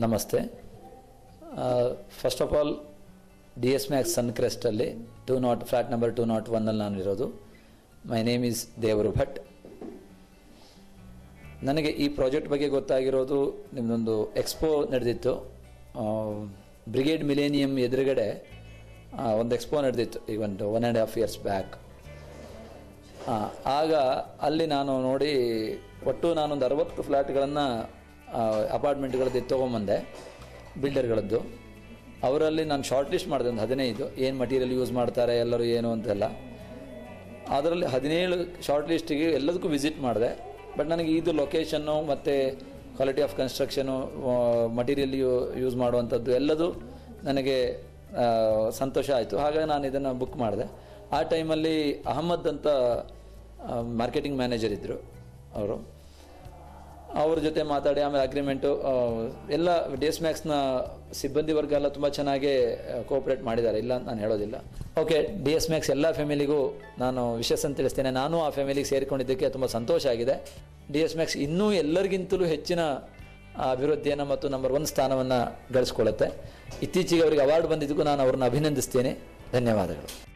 ನಮಸ್ತೆ first of all D S Max ಸನ್ ಕ್ರೆಸ್ಟಲ್ಲಿ two nought flat number two nought ಒನ್ನಲ್ಲಿ ನಾನು ಇರೋದು ಮೈ ನೇಮ್ ಈಸ್ ದೇವರು ಭಟ್ ನನಗೆ ಈ ಪ್ರಾಜೆಕ್ಟ್ ಬಗ್ಗೆ ಗೊತ್ತಾಗಿರೋದು ನಿಮ್ಮದೊಂದು ಎಕ್ಸ್ಪೋ ನಡೆದಿತ್ತು ಬ್ರಿಗೇಡ್ ಮಿಲೇನಿಯಂ ಎದುರುಗಡೆ ಆ, ಒಂದು ಎಕ್ಸ್ಪೋ ನಡೆದಿತ್ತು ಈಗ ಒಂದು one and half years back ಆಗ ಅಲ್ಲಿ ನಾನು ನೋಡಿ ಒಟ್ಟು ನಾನೊಂದು ಅರವತ್ತು ಫ್ಲ್ಯಾಟ್ಗಳನ್ನು ಅಪಾರ್ಟ್ಮೆಂಟ್ಗಳದ್ದು ತೊಗೊಂಬಂದೆ ಬಿಲ್ಡರ್ಗಳದ್ದು ಅವರಲ್ಲಿ ನಾನು ಶಾರ್ಟ್ ಲಿಸ್ಟ್ ಮಾಡಿದೆ ಒಂದು ಹದಿನೈದು ಏನು ಮಟೀರಿಯಲ್ ಯೂಸ್ ಮಾಡ್ತಾರೆ ಎಲ್ಲರೂ ಏನು ಅಂತೆಲ್ಲ ಅದರಲ್ಲಿ ಹದಿನೇಳು ಶಾರ್ಟ್ ಲಿಸ್ಟಿಗೆ ಎಲ್ಲದಕ್ಕೂ ವಿಸಿಟ್ ಮಾಡಿದೆ ಬಟ್ ನನಗೆ ಇದು ಲೊಕೇಶನ್ನು ಮತ್ತು quality of construction material use ಮಾಡುವಂಥದ್ದು ಎಲ್ಲದು ನನಗೆ ಆ, ಸಂತೋಷ ಆಯಿತು ಹಾಗಾಗಿ ನಾನು ಇದನ್ನು ಬುಕ್ ಮಾಡಿದೆ ಆ ಟೈಮಲ್ಲಿ ಅಹಮದ್ ಅಂತ ಮಾರ್ಕೆಟಿಂಗ್ ಮ್ಯಾನೇಜರ್ ಇದ್ದರು ಅವರು ಅವ್ರ ಜೊತೆ ಮಾತಾಡಿ ಆಮೇಲೆ ಅಗ್ರಿಮೆಂಟು ಎಲ್ಲ ಡೇಸ್ ಮ್ಯಾಕ್ಸ್ನ ಸಿಬ್ಬಂದಿ ವರ್ಗ ಎಲ್ಲ ತುಂಬ ಚೆನ್ನಾಗಿ ಕೋಆಪ್ರೇಟ್ ಮಾಡಿದ್ದಾರೆ ಇಲ್ಲ ಅಂತ ನಾನು ಹೇಳೋದಿಲ್ಲ ಓಕೆ ಡಿ ಎಸ್ ಮ್ಯಾಕ್ಸ್ ಎಲ್ಲ ಫ್ಯಾಮಿಲಿಗೂ ನಾನು ವಿಶೇಷ ಅಂತ ತಿಳಿಸ್ತೇನೆ ನಾನು ಆ ಫ್ಯಾಮಿಲಿಗೆ ಸೇರಿಕೊಂಡಿದ್ದಕ್ಕೆ ತುಂಬ ಸಂತೋಷ ಆಗಿದೆ ಡಿ ಎಸ್ ಮ್ಯಾಕ್ಸ್ ಇನ್ನೂ ಎಲ್ಲರಿಗಿಂತಲೂ ಹೆಚ್ಚಿನ ಆ, ಅಭಿವೃದ್ಧಿಯನ್ನು ಮತ್ತು ನಂಬರ್ ಒನ್ ಸ್ಥಾನವನ್ನು ಗಳಿಸ್ಕೊಳ್ಳುತ್ತೆ ಇತ್ತೀಚೆಗೆ ಅವರಿಗೆ ಅವಾರ್ಡ್ ಬಂದಿದ್ದಕ್ಕೂ ನಾನು ಅವ್ರನ್ನ ಅಭಿನಂದಿಸ್ತೇನೆ ಧನ್ಯವಾದಗಳು